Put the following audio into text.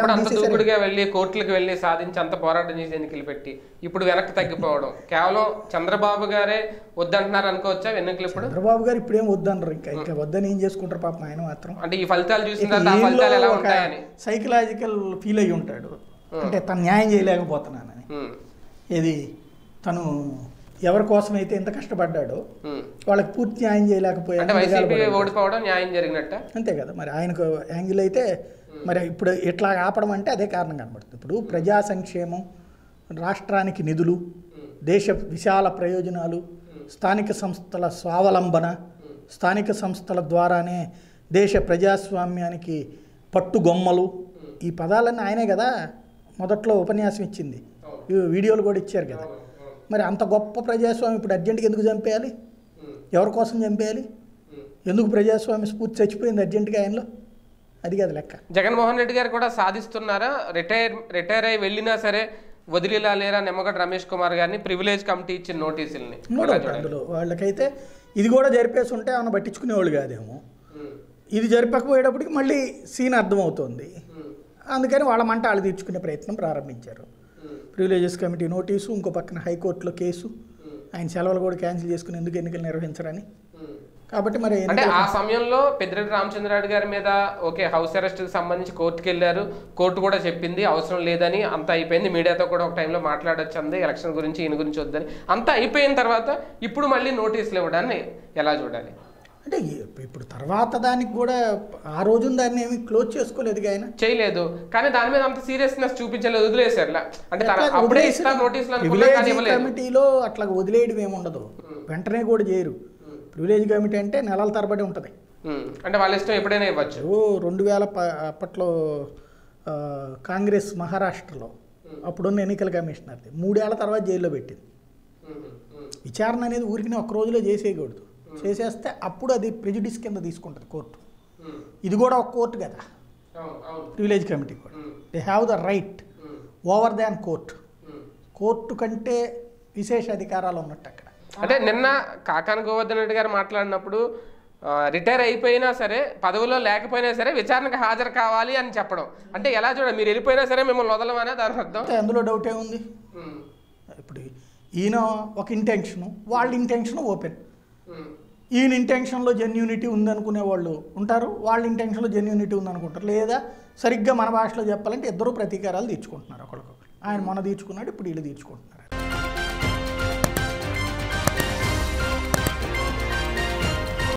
ఒకప్పుడు అంత తీసేశారు. దూకుడుగా వెళ్ళి కోర్టులకు వెళ్ళి సాధించి అంత పోరాటం చేసి ఎన్నికలు పెట్టి ఇప్పుడు వెనక్కి తగ్గిపోవడం కేవలం చంద్రబాబు గారే వద్దంటున్నారు అనుకోవచ్చా ఎన్నికలు ఇప్పుడు చంద్రబాబు గారు ఇప్పుడేం వద్దనరు ఇంకా ఇంకా వద్దని ఏం చేసుకుంటారు పాపం ఆయన మాత్రం అంటే ఈ ఫలితాలు చూసిన తర్వాత ఆ ఫలితాలు ఎలా ఉంటాయని సైకలాజికల్ ఫీల్ అయ్యి ఉంటాడు అంటే తను న్యాయం చేయలేకపోతున్నానని ఉమ్, ఇది తను ఎవరి కోసం అయితే ఎంత కష్టపడ్డాడో ఉమ్. వాళ్ళకి పూర్తి న్యాయం చేయలేకపోయాడు అంటే వైసీపీ ఓడిపోవడం న్యాయం జరిగినట్ట అంతే కదా మరి ఆయనకు యాంగిల్ అయితే మరి ఇప్పుడు ఇట్లా ఆపడం అంటే అదే కారణం కనబడుతుంది ఇప్పుడు ప్రజా సంక్షేమం రాష్ట్రానికి నిధులు దేశ విశాల ప్రయోజనాలు స్థానిక సంస్థల స్వావలంబన స్థానిక సంస్థల ద్వారానే దేశ ప్రజాస్వామ్యానికి పట్టుగొమ్మలు ఈ పదాలన్నీ ఆయనే కదా మొదట్లో ఉపన్యాసం ఇచ్చింది ఈ వీడియోలు కూడా ఇచ్చారు కదా మరి అంత గొప్ప ప్రజాస్వామ్యం ఇప్పుడు అర్జెంటుగా ఎందుకు చంపేయాలి ఎవరి కోసం చంపేయాలి ఎందుకు ప్రజాస్వామ్య స్ఫూర్తి చచ్చిపోయింది అర్జెంటుగా ఆయనలో అది కదా లెక్క జగన్మోహన్ రెడ్డి గారు కూడా సాధిస్తున్నారా రిటైర్ రిటైర్ అయి వెళ్ళినా సరే వదిలిలా లేరా నిమ్మగడ్డ రమేష్ కుమార్ గారిని ప్రివిలేజ్ కమిటీ ఇచ్చిన నోటీసుల్ని నో డౌట్ అందులో వాళ్ళకైతే ఇది కూడా జరిపేసి ఉంటే ఏమైనా పట్టించుకునేవాళ్ళు కాదేమో ఇది జరిపకపోయేటప్పటికి మళ్ళీ సీన్ అర్థమవుతోంది అందుకని వాళ్ళ మంట వాళ్ళు తీర్చుకునే ప్రయత్నం ప్రారంభించారు ప్రివిలేజెస్ కమిటీ నోటీసు ఇంకో పక్కన హైకోర్టులో కేసు ఆయన సెలవులు కూడా క్యాన్సిల్ చేసుకుని ఎందుకు ఎన్నికలు నిర్వహించరని కాబట్టి మరి అంటే ఆ సమయంలో పెద్దిరెడ్డి రామచంద్రారెడ్డి గారి మీద ఓకే హౌస్ అరెస్ట్ కి సంబంధించి కోర్టుకి వెళ్ళారు కోర్టు కూడా చెప్పింది అవసరం లేదని అంతా అయిపోయింది మీడియాతో కూడా ఒక టైంలో మాట్లాడొచ్చు అంది ఎలక్షన్ గురించి ఈయన గురించి వద్దని అంతా అయిపోయిన తర్వాత ఇప్పుడు మళ్ళీ నోటీసులు ఇవ్వడాన్ని ఎలా చూడాలి అంటే ఈ- ఇప్పుడు తర్వాత దానికి కూడా ఆ రోజున దాన్ని ఏమి క్లోజ్ చేసుకోలేదు ఆయన చేయలేదు కానీ దాని మీద అంత సీరియస్నెస్ చూపించలేదు వదిలేశారు లా- అంటే తన- అట్లా అప్పుడే వదిలేసి- ఇస్తా నోటీసులు అనుకున్నా ప్రివిలేజ్ కానీ ఇవ్వలేదు కమిటీలో అట్లా వదిలేయడం ఏమి ఉండదు వెంటనే కూడా చేయరు ప్రివిలేజ్ కమిటీ అంటే నెలల తరబడి ఉంటుంది ఉమ్, అంటే వాళ్ళ ఇష్టం ఎప్పుడైనా ఇవ్వచ్చు ఓ రెండు వేల ప అప్పట్లో ఆ, కాంగ్రెస్ మహారాష్ట్రలో అప్పుడున్న ఎన్నికల కమిషనర్ది మూడేళ్ల తర్వాత జైల్లో పెట్టింది విచారణ అనేది ఊరికి ఒక్క రోజులో చేసేయకూడదు చేసేస్తే అప్పుడు అది ప్రెజుడిస్ కింద తీసుకుంటుంది కోర్టు ఇది కూడా ఒక కోర్టు కదా ప్రివిలేజ్ కమిటీ కూడా they have the right over than court court కంటే విశేష అధికారాలు ఉన్నట్టు అక్కడ అంటే నిన్న కాకాన గోవర్ధన్ రెడ్డి గారు మాట్లాడినప్పుడు ఆ, రిటైర్ అయిపోయినా సరే పదవిలో లేకపోయినా సరే విచారణకు హాజరు కావాలి అని చెప్పడం అంటే ఎలా చూడాలి మీరు వెళ్ళిపోయినా సరే మిమ్మల్ని వదలమనే దాని అర్థం అయితే అందులో డౌట్ ఏముంది ఉమ్, ఇప్పుడు ఈయన ఒక ఇంటెన్షను వాళ్ళ ఇంటెన్షన్ ఓపెన్ ఉమ్, ఈయన ఇంటెన్షన్లో జెన్యూనిటీ ఉందనుకునే వాళ్ళు ఉంటారు వాళ్ళ ఇంటెన్షన్లో జెన్యూనిటీ ఉందనుకుంటారు లేదా సరిగ్గా మన భాషలో చెప్పాలంటే ఇద్దరు ప్రతీకారాలు తీర్చుకుంటున్నారు ఒకరికొకరు ఆయన మొన్న తీర్చుకున్నాడు ఇప్పుడు వీళ్ళు తీర్చుకుంటున్నారు